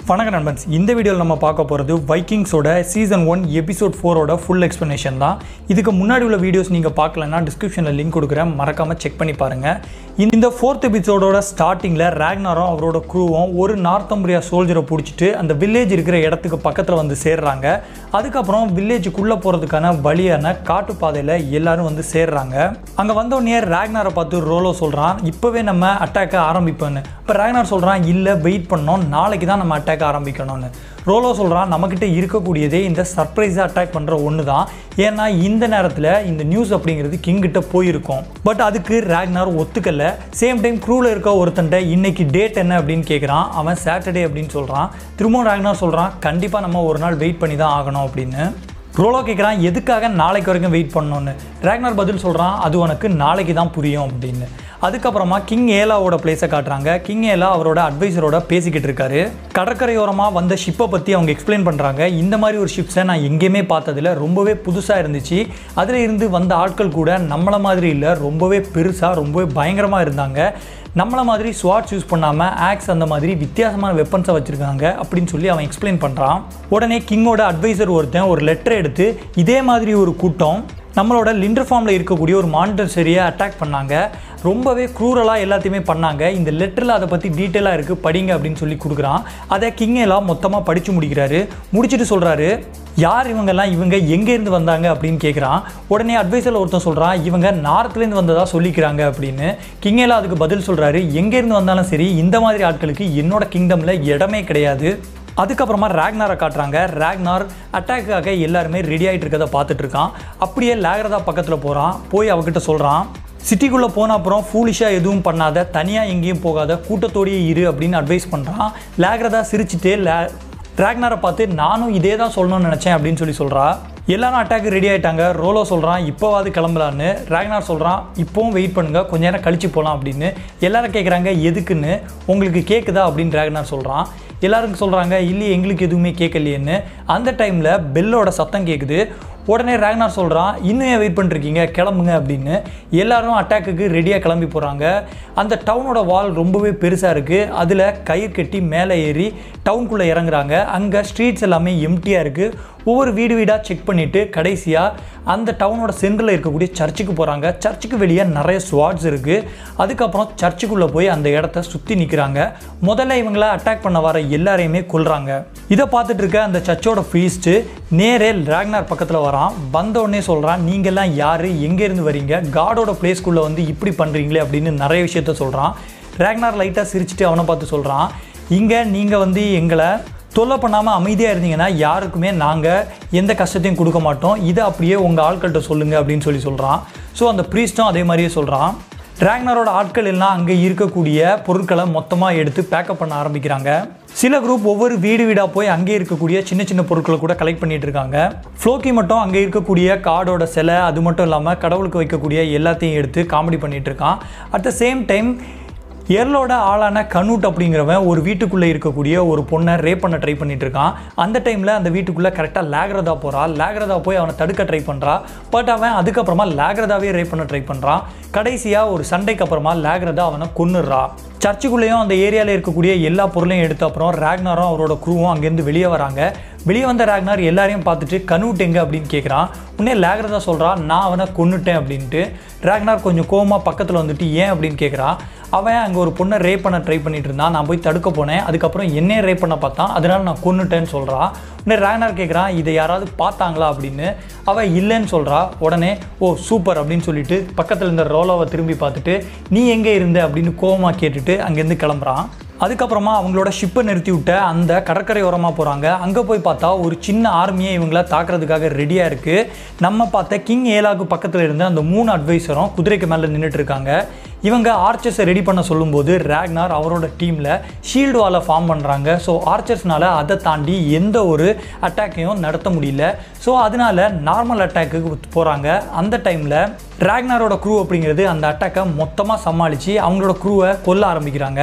வணக்கம் நண்பன்ஸ் இந்த வீடியோவில் நம்ம பார்க்க போகிறது வைக்கிங்ஸோட சீசன் ஒன் எபிசோட் ஃபோரோட ஃபுல் எக்ஸ்ப்ளனேஷன் தான் இதுக்கு முன்னாடி உள்ள வீடியோஸ் நீங்கள் பார்க்கலன்னா டிஸ்கிரிப்ஷனில் லிங்க் கொடுக்குறேன் மறக்காமல் செக் பண்ணி பாருங்கள் இந்த ஃபோர்த் எபிசோடோட ஸ்டார்டிங்கில் ரேக்னாரும் அவரோட க்ரூவும் ஒரு நார்த் அம்பரியா சோல்ஜரை பிடிச்சிட்டு அந்த வில்லேஜ் இருக்கிற இடத்துக்கு பக்கத்தில் வந்து சேர்றாங்க அதுக்கப்புறம் வில்லேஜுக்குள்ளே போகிறதுக்கான வழியான காட்டுப்பாதையில் எல்லாரும் வந்து சேர்றாங்க அங்கே வந்தோடனே ரேக்னாரை பார்த்து ரோலோ சொல்கிறான் இப்போவே நம்ம அட்டாக்கை ஆரம்பிப்போன்னு இப்போ ரேக்னார் சொல்கிறான் இல்லை வெயிட் பண்ணோம் நாளைக்கு தான் நம்ம அட்டாக் ஆரம்பிக்கணும்னு ரோலோ சொல்கிறான் நம்மக்கிட்ட இருக்கக்கூடியதே இந்த சர்ப்ரைஸாக அட்டாக் பண்ணுற ஒன்று தான் ஏன்னா இந்த நேரத்தில் இந்த நியூஸ் அப்படிங்கிறது கிங்கிட்ட போயிருக்கும் பட் அதுக்கு ரேக்னார் ஒத்துக்கல சேம் டைம் க்ரூவில் இருக்க ஒருத்தன்ட்ட இன்னைக்கு டேட் என்ன அப்படின்னு கேட்குறான் அவன் சாட்டர்டே அப்படின்னு சொல்கிறான் திரும்பவும் ரேக்னார் சொல்கிறான் கண்டிப்பாக நம்ம ஒரு நாள் வெயிட் பண்ணி தான் ஆகணும் அப்படின்னு ரோலோ கேட்குறான் எதுக்காக நாளைக்கு வரைக்கும் வெயிட் பண்ணணும்னு ரேக்னார் பதில் சொல்கிறான் அது உனக்கு நாளைக்கு தான் புரியும் அப்படின்னு அதுக்கப்புறமா கிங் ஏலாவோட பிளேஸை காட்டுறாங்க கிங் ஏலா அவரோட அட்வைசரோட பேசிக்கிட்டு இருக்காரு கடற்கரையோரமாக வந்த ஷிப்பை பற்றி அவங்க எக்ஸ்பிளைன் பண்ணுறாங்க இந்த மாதிரி ஒரு ஷிப்ஸை நான் எங்கேயுமே பார்த்ததில்ல ரொம்பவே புதுசாக இருந்துச்சு அதில் இருந்து வந்த ஆட்கள் கூட நம்மளை மாதிரி இல்லை ரொம்பவே பெருசாக ரொம்பவே பயங்கரமாக இருந்தாங்க நம்மளை மாதிரி ஸ்வாட்ஸ் யூஸ் பண்ணாமல் ஆக்ஸ் அந்த மாதிரி வித்தியாசமான வெப்பன்ஸை வச்சுருக்காங்க அப்படின்னு சொல்லி அவன் எக்ஸ்பிளைன் பண்ணுறான் உடனே கிங்கோட அட்வைசர் ஒருத்தன் ஒரு லெட்டர் எடுத்து இதே மாதிரி ஒரு கூட்டம் நம்மளோட லிண்டர் ஃபார்மில் இருக்கக்கூடிய ஒரு மானிட்டர் சரியை அட்டாக் பண்ணாங்க ரொம்பவே க்ரூரலாக எல்லாத்தையுமே பண்ணாங்க இந்த லெட்டரில் அதை பற்றி டீட்டெயிலாக இருக்குது படிங்க அப்படின்னு சொல்லி கொடுக்குறான் அதை கிங் எல்லாம் மொத்தமாக படித்து முடிக்கிறாரு முடிச்சுட்டு சொல்கிறாரு யார் இவங்கெல்லாம் இவங்க எங்கேருந்து வந்தாங்க அப்படின்னு கேட்குறான் உடனே அட்வைஸரில் ஒருத்தன் சொல்கிறான் இவங்க நார்த்லேருந்து வந்ததாக சொல்லிக்கிறாங்க அப்படின்னு கிங்கேலா அதுக்கு பதில் சொல்கிறாரு எங்கேருந்து வந்தாலும் சரி இந்த மாதிரி ஆட்களுக்கு என்னோட கிங்டமில் இடமே கிடையாது அதுக்கப்புறமா ரேக்னாரை காட்டுறாங்க ரேக்னார் அட்டாக்காக எல்லாருமே ரெடி ஆகிட்டு இருக்கதை பார்த்துட்டு இருக்கான் அப்படியே லேகரதா பக்கத்தில் போகிறான் போய் அவகிட்ட சொல்கிறான் சிட்டிக்குள்ளே போன அப்புறம் ஃபூலிஷாக எதுவும் பண்ணாத தனியாக எங்கேயும் போகாத கூட்டத்தோடையே இரு அப்படின்னு அட்வைஸ் பண்ணுறான் லேகரதா சிரிச்சுட்டு லே ரேக்னாரை பார்த்து நானும் இதே தான் சொல்லணும்னு நினச்சேன் அப்படின்னு சொல்லி சொல்கிறா எல்லாரும் அட்டாக்கு ரெடி ஆகிட்டாங்க ரோலோ சொல்கிறான் இப்போவாது கிளம்பலான்னு ரேக்னார் சொல்கிறான் இப்போவும் வெயிட் பண்ணுங்கள் கொஞ்ச நேரம் கழிச்சு போகலாம் அப்படின்னு எல்லாரும் கேட்குறாங்க எதுக்குன்னு உங்களுக்கு கேட்குதா அப்படின்னு ரேக்னார் சொல்கிறான் எல்லாருக்கும் சொல்கிறாங்க இல்லையே எங்களுக்கு எதுவுமே கேட்கலையேன்னு அந்த டைமில் பெல்லோட சத்தம் கேட்குது உடனே ரேக்னார் சொல்கிறான் இன்னும் ஏன் வெயிட் பண்ணிருக்கீங்க கிளம்புங்க அப்படின்னு எல்லாரும் அட்டாக்குக்கு ரெடியாக கிளம்பி போகிறாங்க அந்த டவுனோட வால் ரொம்பவே பெருசாக இருக்குது அதில் கயிறு கட்டி மேலே ஏறி டவுனுக்குள்ளே இறங்குறாங்க அங்கே ஸ்ட்ரீட்ஸ் எல்லாமே எம்டியாக இருக்குது ஒவ்வொரு வீடு வீடாக செக் பண்ணிவிட்டு கடைசியாக அந்த டவுனோட சென்டரில் இருக்கக்கூடிய சர்ச்சுக்கு போகிறாங்க சர்ச்சுக்கு வெளியே நிறைய ஸ்வாட்ஸ் இருக்குது அதுக்கப்புறம் சர்ச்சுக்குள்ளே போய் அந்த இடத்த சுற்றி நிற்கிறாங்க முதல்ல இவங்கள அட்டாக் பண்ண வர எல்லாரையுமே கொல்றாங்க இதை பார்த்துட்டு இருக்க அந்த சர்ச்சோட ஃபீஸ்ட்டு நேரே ராக்னார் பக்கத்தில் வரான் வந்த உடனே சொல்கிறான் நீங்கள்லாம் யார் எங்கேருந்து வரீங்க காடோட பிளேஸ்க்குள்ளே வந்து இப்படி பண்ணுறீங்களே அப்படின்னு நிறைய விஷயத்த சொல்கிறான் ரேக்னார் லைட்டாக சிரிச்சுட்டு அவனை பார்த்து சொல்கிறான் இங்கே நீங்கள் வந்து எங்களை தொல்லை பண்ணாமல் அமைதியாக இருந்தீங்கன்னா யாருக்குமே நாங்கள் எந்த கஷ்டத்தையும் கொடுக்க மாட்டோம் இதை அப்படியே உங்கள் ஆட்கள்கிட்ட சொல்லுங்கள் அப்படின்னு சொல்லி சொல்கிறான் ஸோ அந்த ப்ரீஸ்ட்டும் அதே மாதிரியே சொல்கிறான் டிராக்னரோட ஆட்கள் எல்லாம் அங்கே இருக்கக்கூடிய பொருட்களை மொத்தமாக எடுத்து பேக்கப் பண்ண ஆரம்பிக்கிறாங்க சில குரூப் ஒவ்வொரு வீடு வீடாக போய் அங்கே இருக்கக்கூடிய சின்ன சின்ன பொருட்களை கூட கலெக்ட் பண்ணிட்டு இருக்காங்க ஃப்ளோக்கி மட்டும் அங்கே இருக்கக்கூடிய காடோட சிலை அது மட்டும் இல்லாமல் கடவுளுக்கு வைக்கக்கூடிய எல்லாத்தையும் எடுத்து காமெடி பண்ணிட்டு இருக்கான் அட் த சேம் டைம் எர்லோட ஆளான கனூட் அப்படிங்கிறவன் ஒரு வீட்டுக்குள்ளே இருக்கக்கூடிய ஒரு பொண்ணை ரேப் பண்ண ட்ரை பண்ணிட்டு இருக்கான் அந்த டைமில் அந்த வீட்டுக்குள்ளே கரெக்டாக லேக்ரதா போகிறா லேக்ரதா போய் அவனை தடுக்க ட்ரை பண்ணுறா பட் அவன் அதுக்கப்புறமா லேக்ரதாவே ரேப் பண்ண ட்ரை பண்ணுறான் கடைசியாக ஒரு சண்டைக்கு அப்புறமா லேக்ரதா அவனை கொன்னுடுறா சர்ச்சுக்குள்ளேயும் அந்த ஏரியாவில் இருக்கக்கூடிய எல்லா பொருளையும் எடுத்த அப்புறம் ரேக்னாரும் அவரோட குரூவும் அங்கேருந்து வெளியே வராங்க வெளியே வந்த ரேக்னார் எல்லாரையும் பார்த்துட்டு கனூட் எங்க அப்படின்னு கேட்குறான் உடனே லேக்ரதா சொல்கிறான் நான் அவனை கொன்னுட்டேன் அப்படின்ட்டு ரேக்னார் கொஞ்சம் கோவமாக பக்கத்தில் வந்துட்டு ஏன் அப்படின்னு கேட்குறான் அவன் அங்கே ஒரு பொண்ணை ரேப் பண்ண ட்ரை பண்ணிட்டு இருந்தான் நான் போய் தடுக்க போனேன் அதுக்கப்புறம் என்னையே ரேப் பண்ண பார்த்தான் அதனால நான் கொன்னுட்டேன்னு சொல்கிறான் உடனே ரேக்னார் கேட்குறான் இதை யாராவது பார்த்தாங்களா அப்படின்னு அவன் இல்லைன்னு சொல்கிறா உடனே ஓ சூப்பர் அப்படின்னு சொல்லிட்டு பக்கத்தில் இருந்த ரோலோவை திரும்பி பார்த்துட்டு நீ எங்கே இருந்த அப்படின்னு கோவமாக கேட்டுட்டு அங்கேருந்து கிளம்புறான் அதுக்கப்புறமா அவங்களோட ஷிப்பை நிறுத்தி விட்ட அந்த கடற்கரை ஓரமாக போகிறாங்க அங்கே போய் பார்த்தா ஒரு சின்ன ஆர்மியை இவங்கள தாக்குறதுக்காக ரெடியாக இருக்குது நம்ம பார்த்த கிங் ஏலாக்கு பக்கத்தில் இருந்த அந்த மூணு அட்வைசரும் குதிரைக்கு மேலே நின்றுட்டு இருக்காங்க இவங்க ஆர்ச்சர்ஸை ரெடி பண்ண சொல்லும்போது ரேக்னார் அவரோட டீமில் ஷீல்டு வாலை ஃபார்ம் பண்ணுறாங்க ஸோ ஆர்ச்சர்ஸ்னால அதை தாண்டி எந்த ஒரு அட்டாக்கையும் நடத்த முடியல ஸோ அதனால நார்மல் அட்டாக்கு போகிறாங்க அந்த டைமில் ரேக்னாரோட க்ரூ அப்படிங்கிறது அந்த அட்டாக்கை மொத்தமாக சமாளித்து அவங்களோட க்ரூவை கொல்ல ஆரம்பிக்கிறாங்க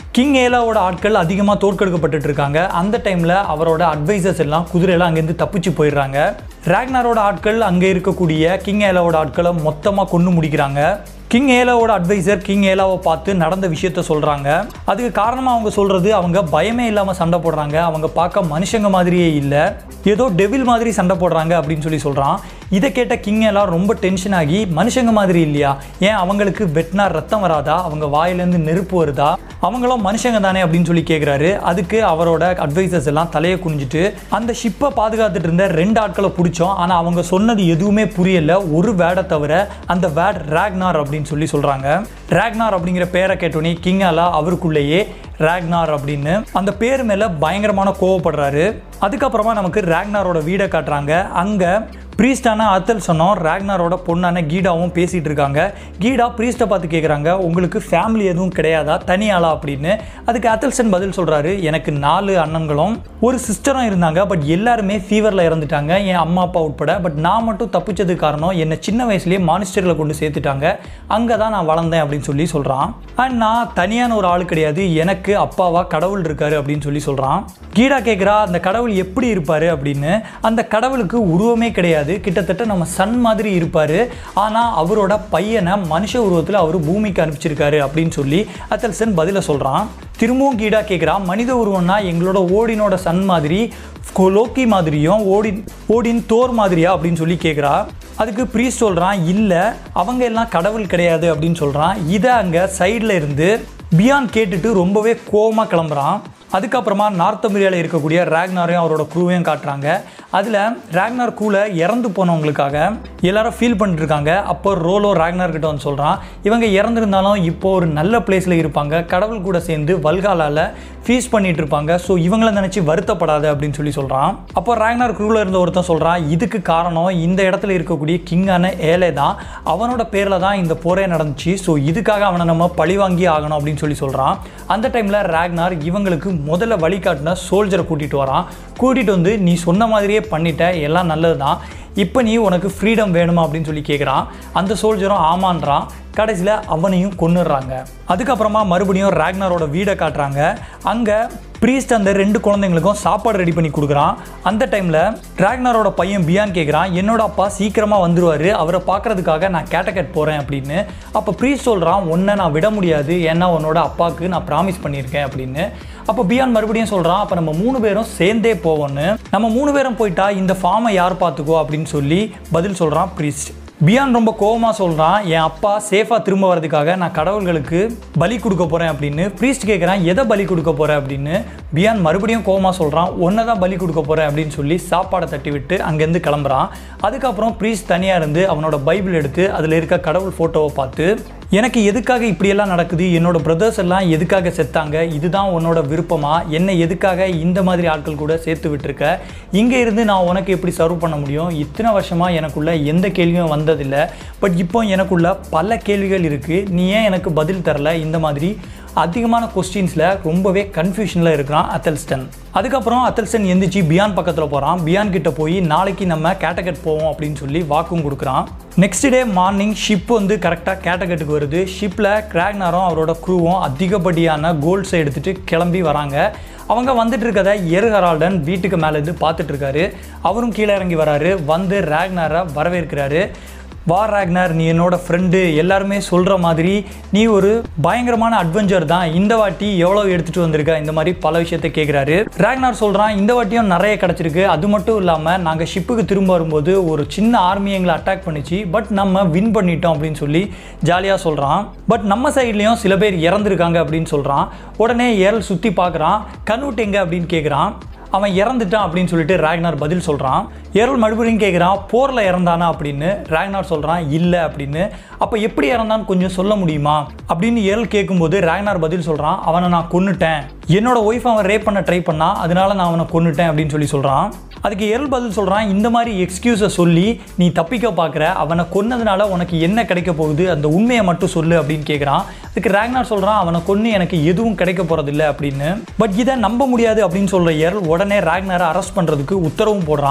கிங் ஏலாவோட ஆட்கள் அதிகமாக தோற்கெடுக்கப்பட்டுட்டு இருக்காங்க அந்த டைமில் அவரோட அட்வைசர்ஸ் எல்லாம் குதிரையெல்லாம் அங்கேருந்து தப்பிச்சு போயிடுறாங்க ரேக்னாரோட ஆட்கள் அங்கே இருக்கக்கூடிய கிங் ஏலாவோட ஆட்களை மொத்தமாக கொண்டு முடிக்கிறாங்க கிங் ஏலாவோட அட்வைசர் கிங் ஏலாவை பார்த்து நடந்த விஷயத்த சொல்கிறாங்க அதுக்கு காரணமாக அவங்க சொல்கிறது அவங்க பயமே இல்லாமல் சண்டை போடுறாங்க அவங்க பார்க்க மனுஷங்க மாதிரியே இல்லை ஏதோ டெவில் மாதிரி சண்டை போடுறாங்க அப்படின்னு சொல்லி சொல்கிறான் இதை கேட்ட கிங் எல்லாம் ரொம்ப டென்ஷன் ஆகி மனுஷங்க மாதிரி இல்லையா ஏன் அவங்களுக்கு வெட்டினா ரத்தம் வராதா அவங்க வாயிலேருந்து நெருப்பு வருதா அவங்களும் மனுஷங்க தானே அப்படின்னு சொல்லி கேட்குறாரு அதுக்கு அவரோட அட்வைசர்ஸ் எல்லாம் தலையை குனிஞ்சிட்டு அந்த ஷிப்பை பாதுகாத்துட்டு இருந்த ரெண்டு ஆட்களை பிடிச்சோம் ஆனால் அவங்க சொன்னது எதுவுமே புரியல ஒரு வேடை தவிர அந்த வேட் ரேக்னார் அப்படின்னு சொல்லி சொல்கிறாங்க ரேக்னார் அப்படிங்கிற பேரை கேட்டோன்னே கிங் அலா அவருக்குள்ளேயே ரேக்னார் அப்படின்னு அந்த பேர் மேலே பயங்கரமான கோவப்படுறாரு அதுக்கப்புறமா நமக்கு ரேக்னாரோட வீடை காட்டுறாங்க அங்கே ப்ரீஸ்டான அத்தல் சொன்னோம் ரேக்னாரோட பொண்ணான கீடாவும் பேசிகிட்டு இருக்காங்க கீடா ப்ரீஸ்ட்டை பார்த்து கேட்குறாங்க உங்களுக்கு ஃபேமிலி எதுவும் கிடையாதா தனி ஆளா அப்படின்னு அதுக்கு அத்தல்சன் பதில் சொல்கிறாரு எனக்கு நாலு அண்ணன்களும் ஒரு சிஸ்டரும் இருந்தாங்க பட் எல்லாருமே ஃபீவரில் இறந்துட்டாங்க என் அம்மா அப்பா உட்பட பட் நான் மட்டும் தப்பிச்சதுக்கு காரணம் என்னை சின்ன வயசுலேயே மானிஸ்டரில் கொண்டு சேர்த்துட்டாங்க அங்கே தான் நான் வளர்ந்தேன் அப்படின்னு சொல்லி சொல்கிறான் அண்ட் நான் தனியான ஒரு ஆள் கிடையாது எனக்கு அப்பாவா கடவுள் இருக்காரு அப்படின்னு சொல்லி சொல்கிறான் கீடா கேட்குறா அந்த கடவுள் எப்படி இருப்பார் அப்படின்னு அந்த கடவுளுக்கு உருவமே கிடையாது கிட்டத்தட்ட நம்ம சன் மாதிரி இருப்பார் ஆனால் அவரோட பையனை மனுஷ உருவத்தில் அவர் பூமிக்கு அனுப்பிச்சிருக்காரு அப்படின்னு சொல்லி அத்தல்சன் பதிலை சொல்கிறான் திரும்பவும் கீடா கேட்குறா மனித உருவம்னா எங்களோட ஓடினோட சன் மாதிரி லோக்கி மாதிரியும் ஓடின் ஓடின் தோர் மாதிரியா அப்படின்னு சொல்லி கேட்குறா அதுக்கு ப்ரீஸ் சொல்கிறான் இல்லை அவங்க எல்லாம் கடவுள் கிடையாது அப்படின்னு சொல்கிறான் இதை அங்கே சைடில் இருந்து பியான் கேட்டுட்டு ரொம்பவே கோவமாக கிளம்புறான் அதுக்கப்புறமா நார்த் அமெரிக்காவில் இருக்கக்கூடிய ரேக்னாரையும் அவரோட க்ரூவையும் காட்டுறாங்க அதில் ரேக்னார் க்ரூவில் இறந்து போனவங்களுக்காக எல்லாரும் ஃபீல் பண்ணிட்டு இருக்காங்க அப்போ ரோலோ ரேக்னார் கிட்ட வந்து சொல்கிறான் இவங்க இறந்துருந்தாலும் இப்போ ஒரு நல்ல பிளேஸில் இருப்பாங்க கடவுள் கூட சேர்ந்து வல்காலால் ஃபீஸ் பண்ணிட்டு இருப்பாங்க ஸோ இவங்கள நினச்சி வருத்தப்படாது அப்படின்னு சொல்லி சொல்கிறான் அப்போ ரேக்னார் க்ரூவில் இருந்த ஒருத்தன் சொல்கிறான் இதுக்கு காரணம் இந்த இடத்துல இருக்கக்கூடிய கிங்கான ஏலே தான் அவனோட பேரில் தான் இந்த போரே நடந்துச்சு ஸோ இதுக்காக அவனை நம்ம பழி வாங்கி ஆகணும் அப்படின்னு சொல்லி சொல்கிறான் அந்த டைமில் ரேக்னார் இவங்களுக்கு முதல்ல வழிகாட்டின சோல்ஜரை கூட்டிகிட்டு வரான் கூட்டிகிட்டு வந்து நீ சொன்ன மாதிரியே பண்ணிட்ட எல்லாம் நல்லது தான் இப்போ நீ உனக்கு ஃப்ரீடம் வேணுமா அப்படின்னு சொல்லி கேட்குறான் அந்த சோல்ஜரும் ஆமான்றான் கடைசியில் அவனையும் கொன்னுடுறாங்க அதுக்கப்புறமா மறுபடியும் ரேக்னாரோட வீடை காட்டுறாங்க அங்கே ப்ரீஸ்ட் அந்த ரெண்டு குழந்தைங்களுக்கும் சாப்பாடு ரெடி பண்ணி கொடுக்குறான் அந்த டைமில் ரேக்னாரோட பையன் பியான் கேட்குறான் என்னோட அப்பா சீக்கிரமாக வந்துருவார் அவரை பார்க்கறதுக்காக நான் கேட்டகட் போகிறேன் அப்படின்னு அப்போ ப்ரீஸ்ட் சொல்கிறான் உன்னை நான் விட முடியாது ஏன்னா உன்னோட அப்பாவுக்கு நான் ப்ராமிஸ் பண்ணியிருக்கேன் அப்படின்னு அப்போ பியான் மறுபடியும் சொல்கிறான் அப்போ நம்ம மூணு பேரும் சேர்ந்தே போவோன்னு நம்ம மூணு பேரும் போயிட்டா இந்த ஃபார்மை யார் பார்த்துக்கோ அப்படின்னு சொல்லி பதில் சொல்கிறான் ப்ரீஸ்ட் பியான் ரொம்ப கோவமாக சொல்கிறான் என் அப்பா சேஃபாக திரும்ப வரதுக்காக நான் கடவுள்களுக்கு பலி கொடுக்க போகிறேன் அப்படின்னு ப்ரீஸ்ட் கேட்குறான் எதை பலி கொடுக்க போகிறேன் அப்படின்னு பியான் மறுபடியும் கோவமாக சொல்கிறான் ஒன்றை தான் பலி கொடுக்க போகிறேன் அப்படின்னு சொல்லி சாப்பாடை தட்டி விட்டு அங்கேருந்து கிளம்புறான் அதுக்கப்புறம் ப்ரீஸ்ட் தனியாக இருந்து அவனோட பைபிள் எடுத்து அதில் இருக்க கடவுள் ஃபோட்டோவை பார்த்து எனக்கு எதுக்காக இப்படியெல்லாம் நடக்குது என்னோட பிரதர்ஸ் எல்லாம் எதுக்காக செத்தாங்க இதுதான் உன்னோட விருப்பமா என்னை எதுக்காக இந்த மாதிரி ஆட்கள் கூட சேர்த்து விட்டுருக்க இங்கே இருந்து நான் உனக்கு எப்படி சர்வ் பண்ண முடியும் இத்தனை வருஷமாக எனக்குள்ள எந்த கேள்வியும் வந்ததில்லை பட் இப்போ எனக்குள்ள பல கேள்விகள் இருக்குது நீ ஏன் எனக்கு பதில் தரல இந்த மாதிரி அதிகமான கொஸ்டின்ஸில் ரொம்பவே கன்ஃபியூஷனில் இருக்கிறான் அத்தல்ஸ்டன் அதுக்கப்புறம் அத்தல்ஸ்டன் எந்திரிச்சு பியான் பக்கத்தில் போகிறான் பியான் கிட்ட போய் நாளைக்கு நம்ம கேட்டகட் போவோம் அப்படின்னு சொல்லி வாக்கும் கொடுக்குறான் நெக்ஸ்ட் டே மார்னிங் ஷிப் வந்து கரெக்டாக கேட்டகட்டுக்கு வருது ஷிப்பில் கிராக்னாரும் அவரோட க்ரூவும் அதிகப்படியான கோல்ட்ஸை எடுத்துகிட்டு கிளம்பி வராங்க அவங்க வந்துட்டு இருக்கதை எரு ஹரால்டன் வீட்டுக்கு மேலே இருந்து பார்த்துட்டு இருக்காரு அவரும் கீழே இறங்கி வராரு வந்து ரேக்னாரை வரவேற்கிறாரு வா ரேக்னார் நீ என்னோட ஃப்ரெண்டு எல்லாருமே சொல்கிற மாதிரி நீ ஒரு பயங்கரமான அட்வென்ச்சர் தான் இந்த வாட்டி எவ்வளோ எடுத்துகிட்டு வந்திருக்க இந்த மாதிரி பல விஷயத்த கேட்குறாரு ரேக்னார் சொல்கிறான் இந்த வாட்டியும் நிறைய கிடச்சிருக்கு அது மட்டும் இல்லாமல் நாங்கள் ஷிப்புக்கு திரும்ப வரும்போது ஒரு சின்ன ஆர்மி எங்களை அட்டாக் பண்ணிச்சு பட் நம்ம வின் பண்ணிட்டோம் அப்படின்னு சொல்லி ஜாலியாக சொல்கிறான் பட் நம்ம சைட்லேயும் சில பேர் இறந்துருக்காங்க அப்படின்னு சொல்கிறான் உடனே ஏரல் சுற்றி பார்க்குறான் கன்வெர்ட் எங்க அப்படின்னு கேட்குறான் அவன் இறந்துட்டான் அப்படின்னு சொல்லிட்டு ரேக்னார் பதில் சொல்கிறான் ஏரல் மறுபடியும் கேட்குறான் போரில் இறந்தானா அப்படின்னு ரேக்னார் சொல்கிறான் இல்லை அப்படின்னு அப்போ எப்படி இறந்தான்னு கொஞ்சம் சொல்ல முடியுமா அப்படின்னு ஏரல் கேட்கும்போது ரேக்னார் பதில் சொல்கிறான் அவனை நான் கொன்னுட்டேன் என்னோட ஒய்ஃப் அவன் ரேப் பண்ண ட்ரை பண்ணான் அதனால நான் அவனை கொன்னுட்டேன் அப்படின்னு சொல்லி சொல்கிறான் அதுக்கு எல் பதில் சொல்கிறான் இந்த மாதிரி எக்ஸ்கியூஸை சொல்லி நீ தப்பிக்க பார்க்குற அவனை கொன்னதுனால உனக்கு என்ன கிடைக்க போகுது அந்த உண்மையை மட்டும் சொல்லு அப்படின்னு கேட்குறான் அதுக்கு ரேக்னார் சொல்கிறான் அவனை கொன்று எனக்கு எதுவும் கிடைக்க போகிறதில்ல அப்படின்னு பட் இதை நம்ப முடியாது அப்படின்னு சொல்கிற எல் உடனே ரேக்னாரை அரெஸ்ட் பண்ணுறதுக்கு உத்தரவும் போடுறான்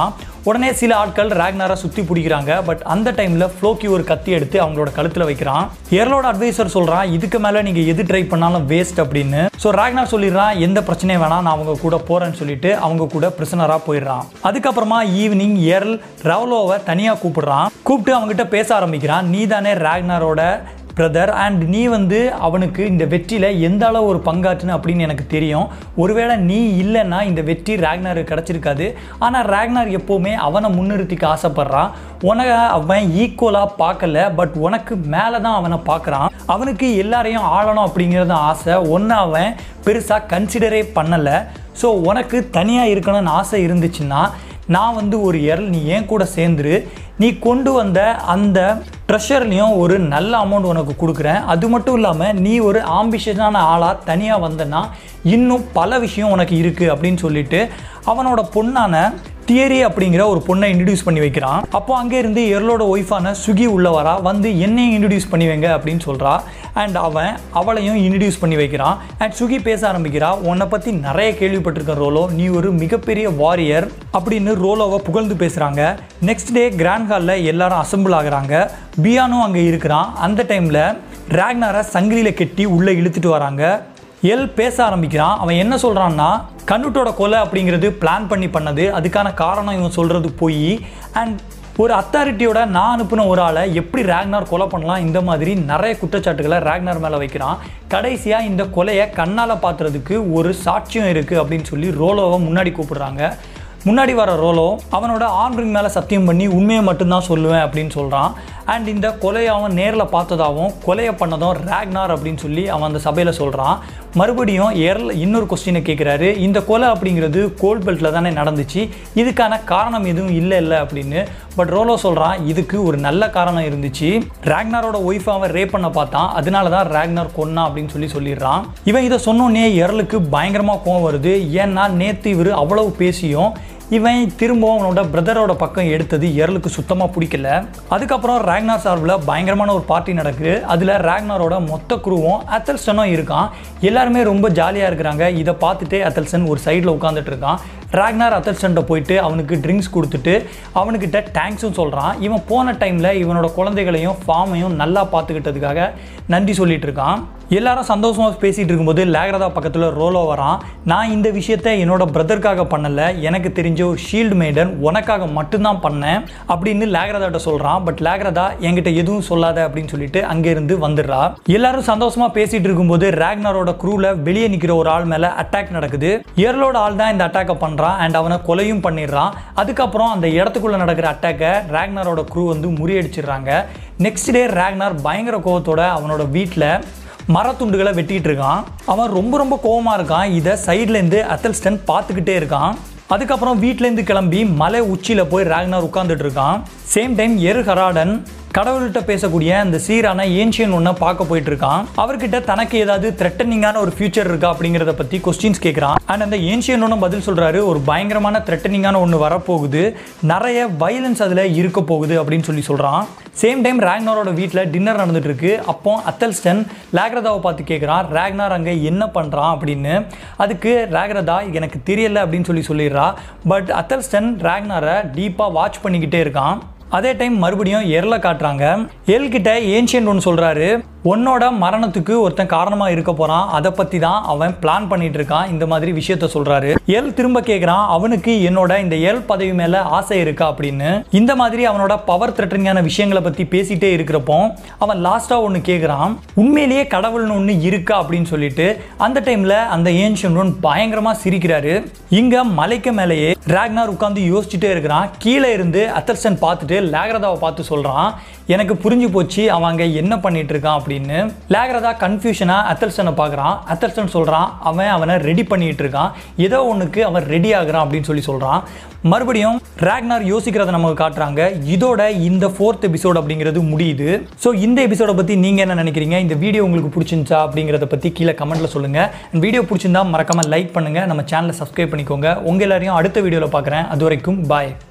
உடனே சில ஆட்கள் ராக்னாரை சுற்றி பிடிக்கிறாங்க பட் அந்த டைமில் ஃப்ளோக்கி ஒரு கத்தி எடுத்து அவங்களோட கழுத்தில் வைக்கிறான் எர்லோட அட்வைசர் சொல்கிறான் இதுக்கு மேலே நீங்கள் எது ட்ரை பண்ணாலும் வேஸ்ட் அப்படின்னு ஸோ ராக்னார் சொல்லிடுறான் எந்த பிரச்சனையும் வேணாம் நான் அவங்க கூட போகிறேன்னு சொல்லிட்டு அவங்க கூட பிரிசனராக போயிடுறான் அதுக்கப்புறமா ஈவினிங் எர்ல் ரவலோவை தனியாக கூப்பிடுறான் கூப்பிட்டு அவங்ககிட்ட பேச ஆரம்பிக்கிறான் நீ தானே ராக்னாரோட பிரதர் அண்ட் நீ வந்து அவனுக்கு இந்த வெற்றியில் எந்த அளவு ஒரு பங்காற்றுன்னு அப்படின்னு எனக்கு தெரியும் ஒருவேளை நீ இல்லைன்னா இந்த வெற்றி ரேக்னாருக்கு கிடச்சிருக்காது ஆனால் ரேக்னார் எப்போவுமே அவனை முன்னிறுத்திக்க ஆசைப்படுறான் உனக்கு அவன் ஈக்குவலாக பார்க்கல பட் உனக்கு மேலே தான் அவனை பார்க்குறான் அவனுக்கு எல்லாரையும் ஆளணும் அப்படிங்கிறது ஆசை ஒன்று அவன் பெருசாக கன்சிடரே பண்ணலை ஸோ உனக்கு தனியாக இருக்கணும்னு ஆசை இருந்துச்சுன்னா நான் வந்து ஒரு எரல் நீ ஏன் கூட சேர்ந்துரு நீ கொண்டு வந்த அந்த ட்ரெஷர்லேயும் ஒரு நல்ல அமௌண்ட் உனக்கு கொடுக்குறேன் அது மட்டும் இல்லாமல் நீ ஒரு ஆம்பிஷனான ஆளாக தனியாக வந்தனா இன்னும் பல விஷயம் உனக்கு இருக்குது அப்படின்னு சொல்லிட்டு அவனோட பொண்ணான தியரி அப்படிங்கிற ஒரு பொண்ணை இன்ட்ரடியூஸ் பண்ணி வைக்கிறான் அப்போ அங்கே இருந்து எர்லோட ஒய்ஃபான சுகி உள்ள வரா வந்து என்னையும் இன்ட்ரடியூஸ் பண்ணி வைங்க அப்படின்னு சொல்கிறா அண்ட் அவன் அவளையும் இன்ட்ரடியூஸ் பண்ணி வைக்கிறான் அண்ட் சுகி பேச ஆரம்பிக்கிறா உன்னை பற்றி நிறைய கேள்விப்பட்டிருக்க ரோலோ நீ ஒரு மிகப்பெரிய வாரியர் அப்படின்னு ரோலோவை புகழ்ந்து பேசுகிறாங்க நெக்ஸ்ட் டே கிராண்ட் ஹாலில் எல்லாரும் அசம்பிள் ஆகுறாங்க பியானும் அங்கே இருக்கிறான் அந்த டைமில் ராக்னாரை சங்கிலியில் கெட்டி உள்ளே இழுத்துட்டு வராங்க எல் பேச ஆரம்பிக்கிறான் அவன் என்ன சொல்கிறான்னா கண்ணுட்டோட கொலை அப்படிங்கிறது பிளான் பண்ணி பண்ணது அதுக்கான காரணம் இவன் சொல்கிறது போய் அண்ட் ஒரு அத்தாரிட்டியோட நான் அனுப்பின ஒரு ஆளை எப்படி ரேக்னார் கொலை பண்ணலாம் இந்த மாதிரி நிறைய குற்றச்சாட்டுகளை ரேக்னார் மேலே வைக்கிறான் கடைசியாக இந்த கொலையை கண்ணால் பார்த்துறதுக்கு ஒரு சாட்சியம் இருக்குது அப்படின்னு சொல்லி ரோலோவை முன்னாடி கூப்பிடுறாங்க முன்னாடி வர ரோலோ அவனோட ஆண்ட்ரிங் மேலே சத்தியம் பண்ணி உண்மையை மட்டும்தான் சொல்லுவேன் அப்படின்னு சொல்கிறான் அண்ட் இந்த கொலையை அவன் நேரில் பார்த்ததாகவும் கொலையை பண்ணதும் ரேக்னார் அப்படின்னு சொல்லி அவன் அந்த சபையில் சொல்கிறான் மறுபடியும் எர்ல இன்னொரு கொஸ்டினை கேட்குறாரு இந்த கொலை அப்படிங்கிறது கோல்ட் பெல்ட்டில் தானே நடந்துச்சு இதுக்கான காரணம் எதுவும் இல்லை இல்லை அப்படின்னு பட் ரோலோ சொல்கிறான் இதுக்கு ஒரு நல்ல காரணம் இருந்துச்சு ரேக்னாரோட ஒய்ஃபை அவன் ரேப் பண்ண பார்த்தான் அதனால தான் ரேக்னார் கொன்னா அப்படின்னு சொல்லி சொல்லிடுறான் இவன் இதை சொன்னோன்னே எர்லுக்கு பயங்கரமாக கோவம் வருது ஏன்னா நேற்று இவர் அவ்வளவு பேசியும் இவன் திரும்பவும் அவனோட பிரதரோட பக்கம் எடுத்தது எரலுக்கு சுத்தமாக பிடிக்கல அதுக்கப்புறம் ரேக்னார் சார்பில் பயங்கரமான ஒரு பார்ட்டி நடக்குது அதில் ரேக்னாரோட மொத்த குருவும் அத்தல்ஸ்டனும் இருக்கான் எல்லாருமே ரொம்ப ஜாலியாக இருக்கிறாங்க இதை பார்த்துட்டு அத்தல்சன் ஒரு சைடில் உட்காந்துட்டு இருக்கான் ராக்னார் அத்தல்சன்ட்ட போயிட்டு அவனுக்கு ட்ரிங்க்ஸ் கொடுத்துட்டு அவனுக்கிட்ட தேங்க்ஸும் சொல்கிறான் இவன் போன டைமில் இவனோட குழந்தைகளையும் ஃபார்மையும் நல்லா பார்த்துக்கிட்டதுக்காக நன்றி சொல்லிட்டு இருக்கான் எல்லாரும் சந்தோஷமாக பேசிகிட்டு இருக்கும்போது லேக்ரதா பக்கத்தில் ரோலோ வரான் நான் இந்த விஷயத்த என்னோட பிரதருக்காக பண்ணலை எனக்கு தெரிஞ்ச ஒரு ஷீல்டு மேடன் உனக்காக மட்டும்தான் பண்ணேன் அப்படின்னு லேக்ரதாட்ட சொல்கிறான் பட் லேக்ரதா என்கிட்ட எதுவும் சொல்லாத அப்படின்னு சொல்லிட்டு அங்கேருந்து வந்துடுறா எல்லாரும் சந்தோஷமாக பேசிகிட்டு இருக்கும்போது ரேக்னரோட க்ரூவில் வெளியே நிற்கிற ஒரு ஆள் மேலே அட்டாக் நடக்குது ஏர்லோட ஆள் தான் இந்த அட்டாக்கை பண்ணுறான் அண்ட் அவனை கொலையும் பண்ணிடுறான் அதுக்கப்புறம் அந்த இடத்துக்குள்ளே நடக்கிற அட்டாக்கை ரேக்னரோட க்ரூ வந்து முறியடிச்சிடுறாங்க நெக்ஸ்ட் டே ரேக்னார் பயங்கர கோவத்தோட அவனோட வீட்டில் மரத்துண்டுகளை வெட்டிட்டு இருக்கான் அவன் ரொம்ப ரொம்ப கோவமா இருக்கான் இதை சைட்லேருந்து அத்தல்ஸ்டன் பார்த்துக்கிட்டே இருக்கான் அதுக்கப்புறம் வீட்டிலேருந்து கிளம்பி மலை உச்சியில் போய் ராக்னார் உட்காந்துட்டு இருக்கான் சேம் டைம் எரு ஹராடன் கடவுள்கிட்ட பேசக்கூடிய அந்த சீரான ஏன்ஷியன் ஒன்றை பார்க்க போயிட்டு இருக்கான் அவர்கிட்ட தனக்கு ஏதாவது த்ரெட்டனிங்கான ஒரு ஃபியூச்சர் இருக்கா அப்படிங்கிறத பற்றி கொஸ்டின்ஸ் கேட்குறான் அண்ட் அந்த ஏன்ஷியன் ஒன்று பதில் சொல்கிறாரு ஒரு பயங்கரமான த்ரெட்டனிங்கான ஒன்று வரப்போகுது நிறைய வைலன்ஸ் அதில் இருக்க போகுது அப்படின்னு சொல்லி சொல்கிறான் சேம் டைம் ரேக்னாரோட வீட்டில் டின்னர் நடந்துட்டு இருக்கு அப்போ அத்தல்ஸ்டன் லேக்ரதாவை பார்த்து கேட்குறான் ரேக்னார் அங்கே என்ன பண்ணுறான் அப்படின்னு அதுக்கு ரேக்ரதா எனக்கு தெரியல அப்படின்னு சொல்லி சொல்லிடுறா பட் அத்தல்ஸ்டன் ரேக்னாரை டீப்பாக வாட்ச் பண்ணிக்கிட்டே இருக்கான் அதே டைம் மறுபடியும் எர்ல காட்டுறாங்க எல் கிட்ட ஏன்ஷியன் ஒன்று சொல்றாரு உன்னோட மரணத்துக்கு ஒருத்தன் காரணமாக இருக்க போறான் அதை பற்றி தான் அவன் பிளான் பண்ணிட்டு இருக்கான் இந்த மாதிரி விஷயத்த சொல்றாரு எல் திரும்ப கேட்குறான் அவனுக்கு என்னோட இந்த எல் பதவி மேலே ஆசை இருக்கா அப்படின்னு இந்த மாதிரி அவனோட பவர் த்ரெட்டனிங்கான விஷயங்களை பற்றி பேசிட்டே இருக்கிறப்போ அவன் லாஸ்ட்டாக ஒன்று கேட்குறான் உண்மையிலேயே கடவுள்னு ஒன்று இருக்கா அப்படின்னு சொல்லிட்டு அந்த டைமில் அந்த ஏன்ஷியன் ஒன் பயங்கரமாக சிரிக்கிறாரு இங்கே மலைக்கு மேலேயே ராக்னார் உட்காந்து யோசிச்சுட்டே இருக்கிறான் கீழே இருந்து அத்தர்சன் பார்த்துட்டு லேக்ரதாவை பார்த்து சொல்கிறான் எனக்கு புரிஞ்சு போச்சு அவன் அங்கே என்ன பண்ணிட்டு இருக்கான் அப்படின்னு லேக்ரதா கன்ஃபியூஷனாக அத்தல்சனை பார்க்குறான் அத்தல்சன் சொல்கிறான் அவன் அவனை ரெடி பண்ணிட்டு இருக்கான் ஏதோ ஒன்றுக்கு அவன் ரெடி ஆகுறான் அப்படின்னு சொல்லி சொல்கிறான் மறுபடியும் ராக்னார் யோசிக்கிறத நமக்கு காட்டுறாங்க இதோட இந்த ஃபோர்த் எபிசோட் அப்படிங்கிறது முடியுது ஸோ இந்த எபிசோட பற்றி நீங்கள் என்ன நினைக்கிறீங்க இந்த வீடியோ உங்களுக்கு பிடிச்சிருந்துச்சா அப்படிங்கிறத பற்றி கீழே கமெண்ட்டில் சொல்லுங்கள் வீடியோ பிடிச்சிருந்தா மறக்காமல் லைக் பண்ணுங்கள் நம்ம சேனலை சப்ஸ்கிரைப் பண்ணிக்கோங்க உங்கள் எல்லாரையும் அடுத்த வீடியோவில் பார்க்குறேன் அது வரைக்கும் பாய்